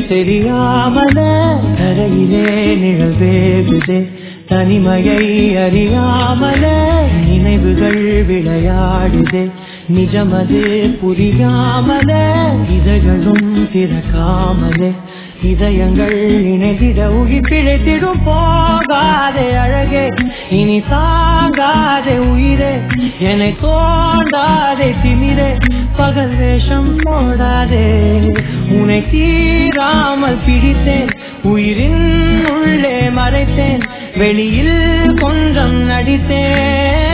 தெரியாமல தரையிலே நிழல் வேகுதே தனிமையை அறியாமல நினைவுகள் விளையாடுதே நிஜமது புரியாமல இதழ்களும் திறக்காமலே இதயங்கள் இணைந்திட உயிர் பிழைத்திடும் போகாதே அழகே இனி தாங்காதே உயிரே என்னை தோண்டாதே திமிரே பகல் வேஷம் போடாதே உன்னை தீராமல் பிடித்தேன் உயிரின் உள்ளே மறைத்தேன் வெளியில் கொஞ்சம் நடித்தேன்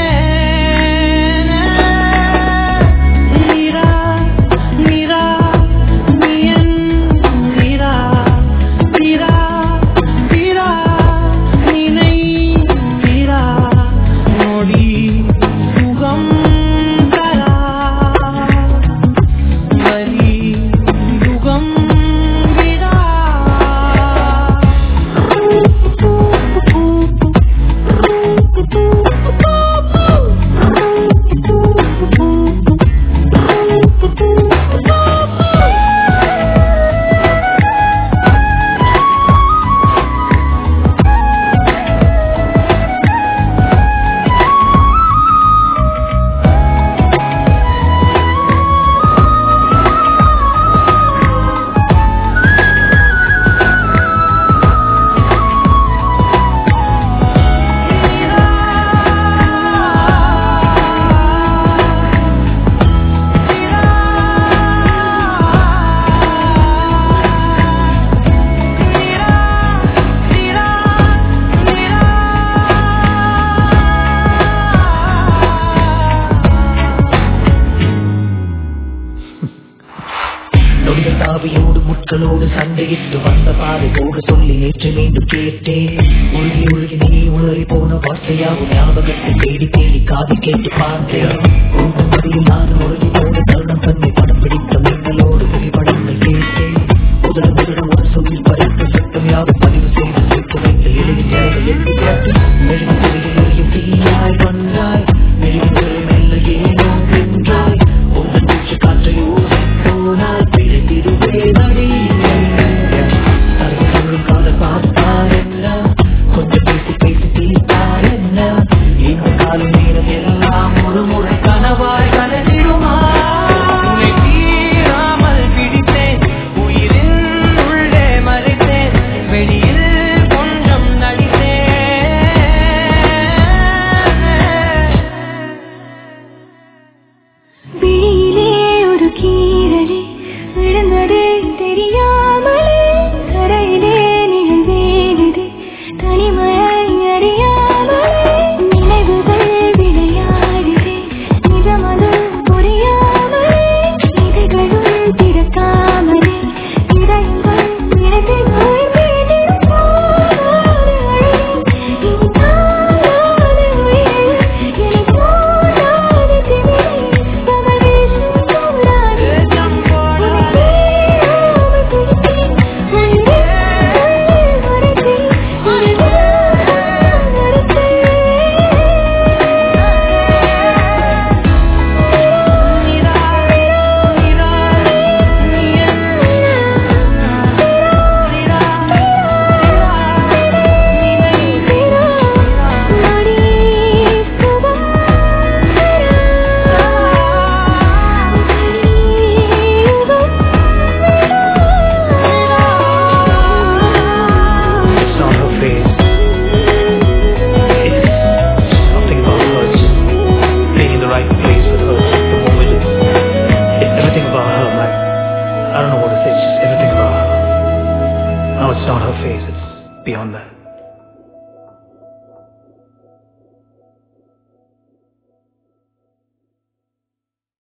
நீரா நீரா நீயன் நீரா நீரா நீரா நினை நீரா நொடி சுகம் தரா வலி யுகம் விடா நொடிய தாவியோடு முட்களோடு சண்டையிட்டு வந்த பாதை போக சொல்லி நேற்று மீண்டும் கேட்டேன் உருகி உருகி நீ உளறி போன வார்த்தையாகும் ஞாபகத்தை தேடி தேடி காது கேட்டு பார்த்தேன்